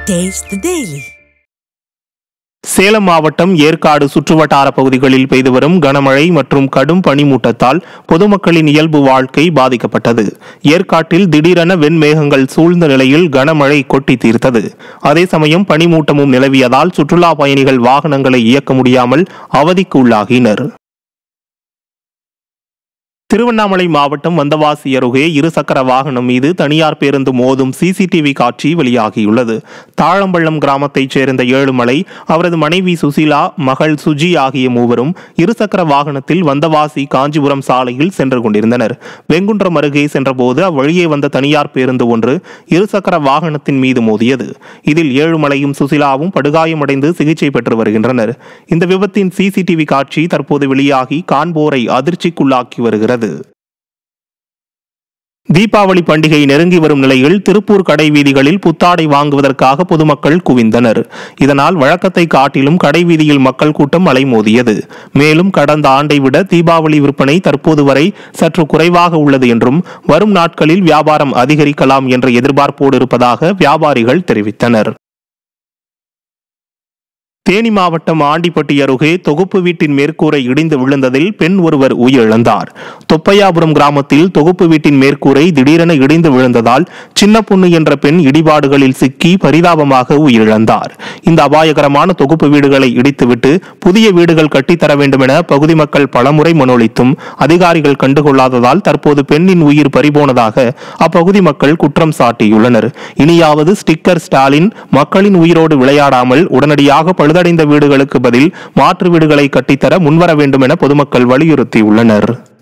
Taste the Daily. Salem மாவட்டம் ஏற்காடு சுற்றுவட்டார பகுதிகளில் பெய்து வரும் கனமழை மற்றும் கடும் பனிமூட்டத்தால் பொதுமக்களின் இயல்பு வாழ்க்கை பாதிக்கப்பட்டது ஏற்காட்டில் திடீரென வெண்மேகங்கள் சூழ்ந்த நிலையில் கனமழை கொட்டி தீர்த்தது அதே சமயம் பனிமூட்டமும் நிலவியதால் சுற்றுலா பயணிகள் வாகனங்களை இயக்க முடியாமல் அவதிக்கு உள்ளாகினர் திருவண்ணாமலை மாவட்டம் வந்தவாசி அருகே இருசக்கர வாகனம் மீது தனியார் பேருந்து மோதும் சிசிடிவி காட்சி வெளியாகியுள்ளது தாழம்பள்ளம் கிராமத்தைச் சேர்ந்த ஏழுமலை அவரது மனைவி சுசீலா மகள் சுஜி ஆகிய மூவரும் இருசக்கர வாகனத்தில் வந்தவாசி காஞ்சிபுரம் சாலையில் சென்று கொண்டிருந்தனர் வெங்குன்றம் அருகே சென்றபோது அவ்வழியே வந்த தனியார் பேருந்து ஒன்று இருசக்கர வாகனத்தின் மீது மோதியது இதில் ஏழுமலையும் சுசிலாவும் படுகாயமடைந்து சிகிச்சை பெற்று வருகின்றனர் இந்த விபத்தின் சிசிடிவி காட்சி தற்போது வெளியாகி காண்போரை அதிர்ச்சிக்குள்ளாக்கி வருகிறது தீபாவளி பண்டிகை நெருங்கி வரும் நிலையில் திருப்பூர் கடை வீதிகளில் புத்தாடை வாங்குவதற்காக பொதுமக்கள் குவிந்தனர் இதனால் வழக்கத்தை காட்டிலும் கடை வீதியில் மக்கள் கூட்டம் அலைமோதியது மேலும் கடந்த ஆண்டை விட தீபாவளி விற்பனை தற்போது வரை சற்று குறைவாக உள்ளது என்றும் வரும் நாட்களில் வியாபாரம் அதிகரிக்கலாம் என்ற எதிர்பார்ப்போடு இருப்பதாக வியாபாரிகள் தெரிவித்தனர் தேனி மாவட்டம் ஆண்டிப்பட்டி அருகே தொகுப்பு வீட்டின் மேற்கூரை இடிந்து விழுந்ததில் பெண் ஒருவர் உயிரிழந்தார் தொப்பையாபுரம் கிராமத்தில் தொகுப்பு வீட்டின் மேற்கூரை திடீரென இடிந்து விழுந்ததால் சின்ன பொண்ணு என்ற பெண் இடிபாடுகளில் சிக்கி பரிதாபமாக உயிரிழந்தார் இந்த அபாயகரமான தொகுப்பு வீடுகளை இடித்துவிட்டு புதிய வீடுகள் கட்டித்தர வேண்டும் என பகுதி மக்கள் பலமுறை மனொலித்தும் அதிகாரிகள் கண்டுகொள்ளாததால் தற்போது பெண்ணின் உயிர் பறிபோனதாக அப்பகுதி மக்கள் குற்றம் சாட்டியுள்ளனர் இனியாவது ஸ்டிக்கர் ஸ்டாலின் மக்களின் உயிரோடு விளையாடாமல் உடனடியாக பழுதடைந்த வீடுகளுக்கு பதில் மாற்று வீடுகளை கட்டித்தர முன்வர வேண்டும் என பொதுமக்கள் வலியுறுத்தியுள்ளனர்